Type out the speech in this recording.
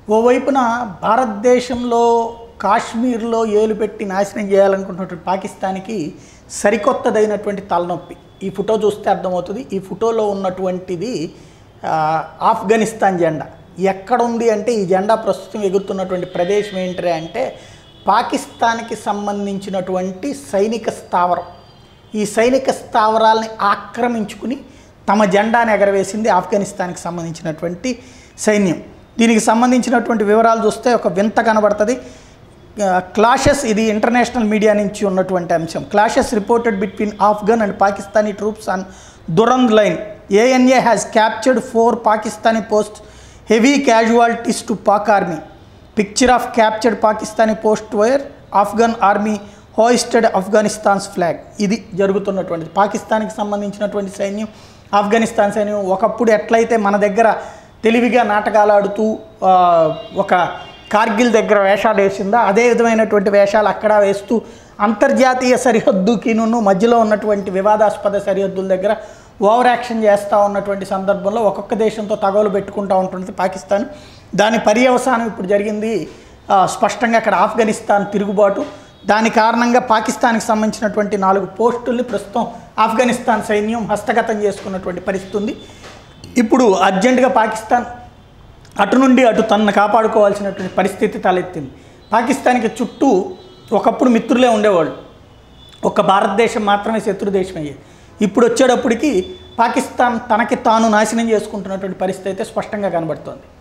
ఓవైపున భారతదేశంలో కాశ్మీర్లో ఏలు పెట్టి నాశనం చేయాలనుకుంటున్నటువంటి పాకిస్తాన్కి సరికొత్తదైనటువంటి తలనొప్పి ఈ ఫోటో చూస్తే అర్థమవుతుంది ఈ ఫోటోలో ఉన్నటువంటిది ఆ, ఆఫ్ఘనిస్తాన్ జెండా ఎక్కడ ఉంది అంటే ఈ జెండా ప్రస్తుతం ఎగురుతున్నటువంటి ప్రదేశం ఏంటి అంటే పాకిస్తాన్కి సంబంధించినటువంటి సైనిక స్థావరం ఈ సైనిక స్థావరాలని ఆక్రమించుకుని తమ జెండాని ఎగరవేసింది ఆఫ్ఘనిస్తాన్కి సంబంధించినటువంటి సైన్యం దీనికి సంబంధించినటువంటి వివరాలు చూస్తే ఒక వింత కనబడుతుంది క్లాషెస్ ఇది ఇంటర్నేషనల్ మీడియా నుంచి ఉన్నటువంటి అంశం clashes reported between Afghan and Pakistani troops on Durand line ANA has captured four Pakistani post heavy casualties to Pak army picture of captured Pakistani post where Afghan army hoisted Afghanistan's flag ఇది జరుగుతున్నటువంటిది పాకిస్తాన్కి సంబంధించినటువంటి సైన్యం ఆఫ్ఘనిస్తాన్ సైన్యం ఒకప్పుడు ఎట్లయితే మన దగ్గర తెలివిగా నాటకాలు ఆడుతూ ఆ, ఒక కార్గిల్ దగ్గర వేషాలు వేసిందో అదే విధమైనటువంటి వేషాలు అక్కడ వేస్తూ అంతర్జాతీయ సరిహద్దుకిను మధ్యలో ఉన్నటువంటి వివాదాస్పద సరిహద్దుల దగ్గర ఓవర్ యాక్షన్ చేస్తూ ఉన్నటువంటి సందర్భంలో ఒక్కొక్క దేశంతో తగవలు పెట్టుకుంటూ ఉంటుంది పాకిస్తాన్ దాని పర్యవసానం ఇప్పుడు జరిగింది ఆ, స్పష్టంగా అక్కడ ఆఫ్ఘనిస్తాన్ తిరుగుబాటు దాని కారణంగా పాకిస్తాన్కి సంబంధించినటువంటి నాలుగు పోస్టుల్ని ప్రస్తుతం ఆఫ్ఘనిస్తాన్ సైన్యం హస్తగతం చేసుకున్నటువంటి పరిస్థితి ఉంది ఇప్పుడు అర్జెంటుగా పాకిస్తాన్ అటు నుండి అటు తనను కాపాడుకోవాల్సినటువంటి పరిస్థితి తలెత్తింది పాకిస్తాన్కి చుట్టూ ఒకప్పుడు మిత్రులే ఉండేవాళ్ళు ఒక భారతదేశం మాత్రమే శత్రు దేశం అయ్యేది ఇప్పుడు వచ్చేటప్పటికి పాకిస్తాన్ తనకి తాను నాశనం చేసుకుంటున్నటువంటి పరిస్థితి అయితే స్పష్టంగా కనబడుతోంది